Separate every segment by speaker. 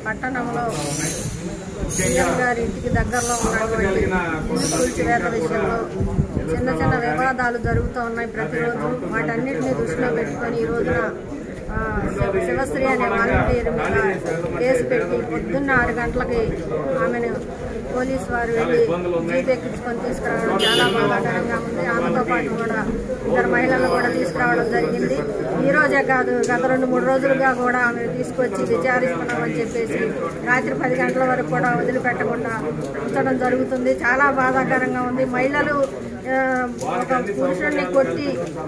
Speaker 1: పట్టణంలో సీఎం గారి ఇంటికి దగ్గరలో ఉన్నటువంటి ఇల్లు కూల్చివేత విషయంలో చిన్న చిన్న వివాదాలు జరుగుతూ ఉన్నాయి ప్రతిరోజు వాటన్నిటిని దృష్టిలో పెట్టుకొని ఈ రోజున ఆ, శివ- శివశ్రీ అనే వాలంటీర్ మీద కేసు పెట్టి పొద్దున్న ఆరు గంటలకి ఆమెను పోలీస్ వారు వెళ్ళి జీప్ ఎక్కించుకొని తీసుకురావడం చాలా బాధాకరంగా ఉంది ఆమెతో పాటు కూడా ఇద్దరు మహిళలు కూడా తీసుకురావడం జరిగింది ఈ రోజే కాదు గత రెండు మూడు రోజులుగా కూడా ఆమెను తీసుకొచ్చి విచారిస్తున్నామని చెప్పేసి రాత్రి పది గంటల వరకు కూడా వదిలిపెట్టకుండా ఉంచడం జరుగుతుంది చాలా బాధాకరంగా ఉంది మహిళలు ఆ, ఒక పురుషుడిని కొట్టి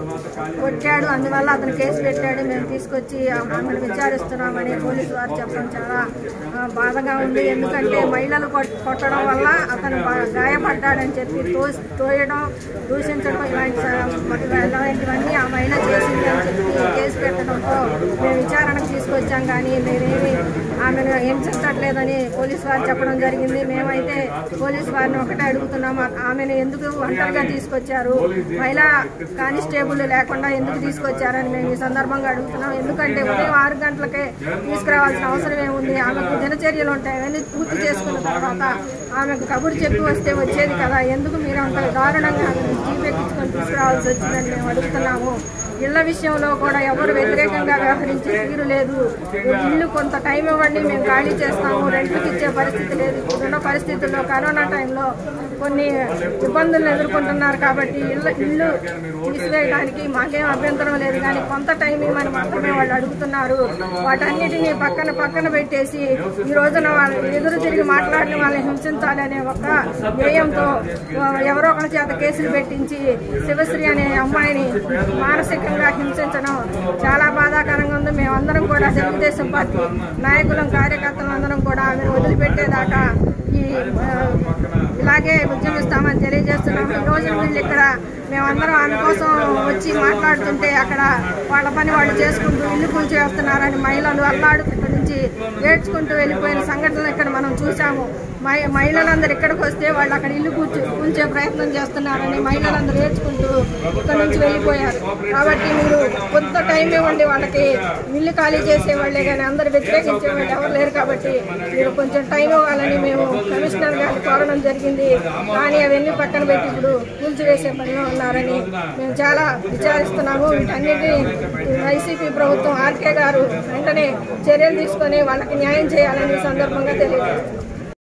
Speaker 1: కొట్టాడు అందువల్ల అతను కేసు పెట్టాడు మేము తీసుకొచ్చి ఆమెను విచారిస్తున్నామని పోలీసు వారు చెప్పడం చాలా ఆ, బాధగా ఉంది ఎందుకంటే మహిళలు కొట్- కొట్టడం వల్ల అతను బా- గాయపడ్డాడని చెప్పి తో తోయడం దూషించడం ఇలాంటి స- మరి ఇలాంటివన్నీ ఆ మహిళ చేసింది అని చెప్పి కేసు పెట్టడంతో మేము విచారణకు తీసుకొచ్చాం కానీ మేమేమి ఆమెను హింసించట్లేదని పోలీసు వారు చెప్పడం జరిగింది మేమైతే పోలీసు వారిని ఒకటే అడుగుతున్నాం ఆ- ఆమెను ఎందుకు ఒంటరిగా తీసుకొచ్చారు మహిళా కానిస్టేబుల్ లేకుండా ఎందుకు తీసుకొచ్చారని మేము ఈ సందర్భంగా అడుగుతున్నాం ఎందుకంటే ఉదయం ఆరు గంటలకే తీసుకురావాల్సిన అవసరం ఏముంది ఆమెకు దినచర్యలు ఉంటాయి అవన్నీ పూర్తి చేసుకున్న తర్వాత ఆమెకు కబురు చెప్పి వస్తే వచ్చేది కదా ఎందుకు మీరు అంత దారుణంగా ఆమెను జీప్ ఎక్కించుకొని తీసుకురావాల్సి వచ్చిందని మేము అడుగుతున్నాము ఇళ్ల విషయంలో కూడా ఎవరు వ్యతిరేకంగా వ్యవహరించే తీరు లేదు ఇల్లు కొంత టైం ఇవ్వండి మేము ఖాళీ చేస్తాము రెంట్కి ఇచ్చే పరిస్థితి లేదు ఇప్పుడున్న పరిస్థితుల్లో కరోనా టైంలో కొన్ని ఇబ్బందులు ఎదుర్కొంటున్నారు కాబట్టి ఇల్లు ఇల్లు తీసివేయడానికి మాకేం అభ్యంతరం లేదు కానీ కొంత టైం ఇవ్వమని మాత్రమే వాళ్ళు అడుగుతున్నారు వాటన్నిటిని పక్కన పక్కన పెట్టేసి ఈ రోజున వాళ్ళు ఎదురు తిరిగి మాట్లాడిన వాళ్ళని హింసించాలనే ఒక ధ్యేయంతో ఎవరో ఒకరి చేత కేసులు పెట్టించి శివశ్రీ అనే అమ్మాయిని మానసికంగా హింసించడం చాలా బాధాకరంగా ఉంది మేమందరం కూడా తెలుగుదేశం పార్టీ నాయకులం కార్యకర్తలు అందరం కూడా ఆమెను వదిలిపెట్టేదాకా ఈ ఆ, ఇలాగే ఉద్యమిస్తామని తెలియజేస్తున్నాము ఈ రోజు వీళ్ళు ఇక్కడ మేమందరం ఆమె కోసం వచ్చి మాట్లాడుతుంటే అక్కడ వాళ్ళ పని వాళ్ళు చేసుకుంటూ ఇల్లు కూల్చేస్తున్నారని మహిళలు అల్లాడు ఇక్కడ నుంచి ఏడ్చుకుంటూ వెళ్ళిపోయిన సంఘటనలు ఇక్కడ మనం చూసాము మహి- మహిళలందరూ ఇక్కడికి వస్తే వాళ్ళు అక్కడ ఇల్లు కూర్చు కూల్చే ప్రయత్నం చేస్తున్నారని మహిళలందరూ ఏడ్చుకుంటూ ఇక్కడ నుంచి వెళ్ళిపోయారు కాబట్టి మీరు కొంత టైం ఇవ్వండి వాళ్ళకి ఇల్లు ఖాళీ చేసే వాళ్ళే కానీ అందరు వ్యతిరేకించే వాళ్ళు ఎవరు లేరు కాబట్టి మీరు కొంచెం టైం ఇవ్వాలని మేము కమిషనర్ గారిని కోరడం జరిగింది కానీ అవన్నీ పక్కన పెట్టి ఇప్పుడు కూల్చివేసే పనిలో ఉన్నారని మేము చాలా విచారిస్తున్నాము వీటన్నిటిని వైసీపీ ప్రభుత్వం ఆర్కే గారు వెంటనే చర్యలు తీసుకొని వాళ్ళకి న్యాయం చేయాలని ఈ సందర్భంగా తెలియజేస్తున్నాం